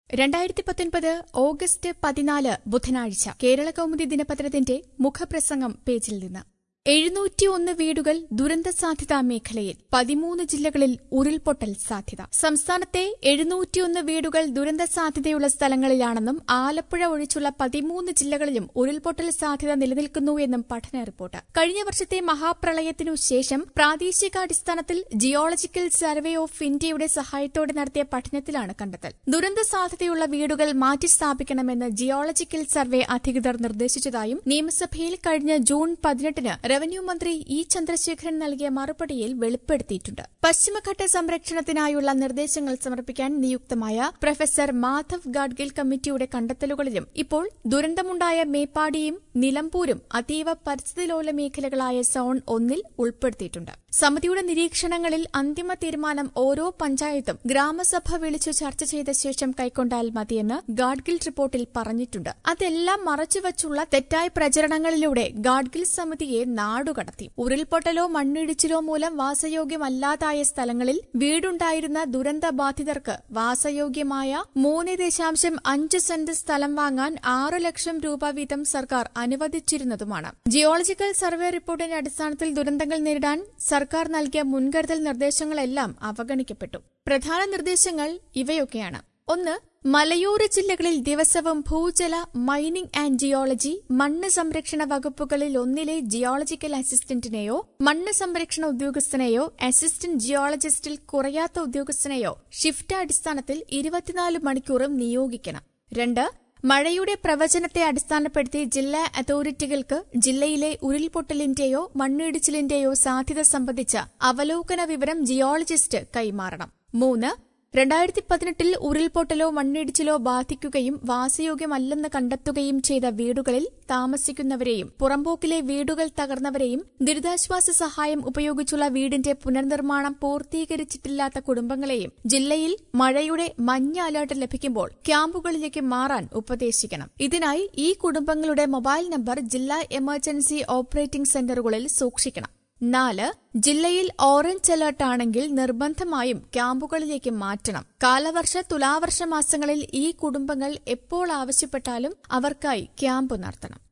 രണ്ടായിരത്തി പത്തൊൻപത് ഓഗസ്റ്റ് പതിനാല് ബുധനാഴ്ച കേരള കൗമുദി ദിനപത്രത്തിന്റെ മുഖപ്രസംഗം പേജിൽ നിന്ന് എഴുന്നൂറ്റിയൊന്ന് വീടുകൾ ദുരന്ത സാധ്യതാ മേഖലയിൽ പതിമൂന്ന് ജില്ലകളിൽ ഉരുൾപൊട്ടൽ സാധ്യത സംസ്ഥാനത്തെ എഴുന്നൂറ്റിയൊന്ന് വീടുകൾ ദുരന്ത സാധ്യതയുള്ള സ്ഥലങ്ങളിലാണെന്നും ആലപ്പുഴ ഒഴിച്ചുള്ള പതിമൂന്ന് ജില്ലകളിലും ഉരുൾപൊട്ടൽ സാധ്യത നിലനിൽക്കുന്നുവെന്നും പഠന റിപ്പോർട്ട് കഴിഞ്ഞ വർഷത്തെ മഹാപ്രളയത്തിനു ശേഷം പ്രാദേശികാടിസ്ഥാനത്തിൽ ജിയോളജിക്കൽ സർവേ ഓഫ് ഇന്ത്യയുടെ സഹായത്തോടെ നടത്തിയ പഠനത്തിലാണ് കണ്ടെത്തൽ ദുരന്ത സാധ്യതയുള്ള വീടുകൾ മാറ്റിസ്ഥാപിക്കണമെന്ന് ജിയോളജിക്കൽ സർവേ അധികൃതർ നിർദ്ദേശിച്ചതായും നിയമസഭയിൽ കഴിഞ്ഞ ജൂൺ പതിനെട്ടിന് റവന്യൂ മന്ത്രി ഇ ചന്ദ്രശേഖരൻ നൽകിയ മറുപടിയിൽ വെളിപ്പെടുത്തിയിട്ടുണ്ട് പശ്ചിമഘട്ട സംരക്ഷണത്തിനായുള്ള നിർദ്ദേശങ്ങൾ സമർപ്പിക്കാൻ നിയുക്തമായ പ്രൊഫസർ മാധവ് ഗാഡ്ഗിൽ കമ്മിറ്റിയുടെ കണ്ടെത്തലുകളിലും ഇപ്പോൾ ദുരന്തമുണ്ടായ മേപ്പാടിയും നിലമ്പൂരും അതീവ പരിസ്ഥിതിലോല മേഖലകളായ സോൺ ഒന്നിൽ ഉൾപ്പെടുത്തിയിട്ടുണ്ട് സമിതിയുടെ നിരീക്ഷണങ്ങളിൽ അന്തിമ തീരുമാനം ഓരോ പഞ്ചായത്തും ഗ്രാമസഭ വിളിച്ചു ചർച്ച ചെയ്ത ശേഷം കൈക്കൊണ്ടാൽ മതിയെന്ന് ഗാഡ്ഗിൽ റിപ്പോർട്ടിൽ പറഞ്ഞിട്ടുണ്ട് അതെല്ലാം മറച്ചുവച്ചുള്ള തെറ്റായ പ്രചരണങ്ങളിലൂടെ ഗാഡ്ഗിൽ സമിതിയെ നാടുകടത്തി ഉരുൾപൊട്ടലോ മണ്ണിടിച്ചിലോ മൂലം വാസയോഗ്യമല്ലാതായ സ്ഥലങ്ങളിൽ വീടുണ്ടായിരുന്ന ദുരന്തബാധിതർക്ക് വാസയോഗ്യമായ മൂന്ന് ദശാംശം അഞ്ച് സെന്റ് സ്ഥലം വാങ്ങാൻ ആറ് ലക്ഷം രൂപ വീതം സർക്കാർ അനുവദിച്ചിരുന്നതുമാണ് ജിയോളജിക്കൽ സർവേ റിപ്പോർട്ടിന്റെ അടിസ്ഥാനത്തിൽ ദുരന്തങ്ങൾ നേരിടാൻ സർക്കാർ നൽകിയ മുൻകരുതൽ നിർദ്ദേശങ്ങളെല്ലാം അവഗണിക്കപ്പെട്ടു പ്രധാന നിർദ്ദേശങ്ങൾ ഇവയൊക്കെയാണ് ഒന്ന് മലയോര ജില്ലകളിൽ ദിവസവും ഭൂജല മൈനിംഗ് ആൻഡ് ജിയോളജി മണ്ണ് സംരക്ഷണ വകുപ്പുകളിൽ ഒന്നിലെ ജിയോളജിക്കൽ അസിസ്റ്റന്റിനെയോ മണ്ണ് സംരക്ഷണ ഉദ്യോഗസ്ഥനെയോ അസിസ്റ്റന്റ് ജിയോളജിസ്റ്റിൽ കുറയാത്ത ഉദ്യോഗസ്ഥനെയോ ഷിഫ്റ്റ് അടിസ്ഥാനത്തിൽ ഇരുപത്തിനാല് മണിക്കൂറും നിയോഗിക്കണം രണ്ട് മഴയുടെ പ്രവചനത്തെ അടിസ്ഥാനപ്പെടുത്തി ജില്ലാ അതോറിറ്റികൾക്ക് ജില്ലയിലെ ഉരുൾപൊട്ടലിന്റെയോ മണ്ണിടിച്ചിലിന്റെയോ സാധ്യത സംബന്ധിച്ച അവലോകന വിവരം ജിയോളജിസ്റ്റ് കൈമാറണം മൂന്ന് രണ്ടായിരത്തി പതിനെട്ടിൽ ഉരുൾപൊട്ടലോ മണ്ണിടിച്ചിലോ ബാധിക്കുകയും വാസയോഗ്യമല്ലെന്ന് കണ്ടെത്തുകയും ചെയ്ത വീടുകളിൽ താമസിക്കുന്നവരെയും പുറമ്പോക്കിലെ വീടുകൾ തകർന്നവരെയും ദുരിതാശ്വാസ സഹായം ഉപയോഗിച്ചുള്ള വീടിന്റെ പുനർനിർമ്മാണം പൂർത്തീകരിച്ചിട്ടില്ലാത്ത കുടുംബങ്ങളെയും ജില്ലയിൽ മഴയുടെ മഞ്ഞ അലർട്ട് ലഭിക്കുമ്പോൾ ക്യാമ്പുകളിലേക്ക് മാറാൻ ഉപദേശിക്കണം ഇതിനായി ഈ കുടുംബങ്ങളുടെ മൊബൈൽ നമ്പർ ജില്ലാ എമർജൻസി ഓപ്പറേറ്റിംഗ് സെന്ററുകളിൽ സൂക്ഷിക്കണം നാല് ജില്ലയിൽ ഓറഞ്ച് അലർട്ട് ആണെങ്കിൽ നിർബന്ധമായും ക്യാമ്പുകളിലേക്ക് മാറ്റണം കാലവർഷ തുലാവർഷ മാസങ്ങളിൽ ഈ കുടുംബങ്ങൾ എപ്പോൾ ആവശ്യപ്പെട്ടാലും അവർക്കായി ക്യാമ്പ് നടത്തണം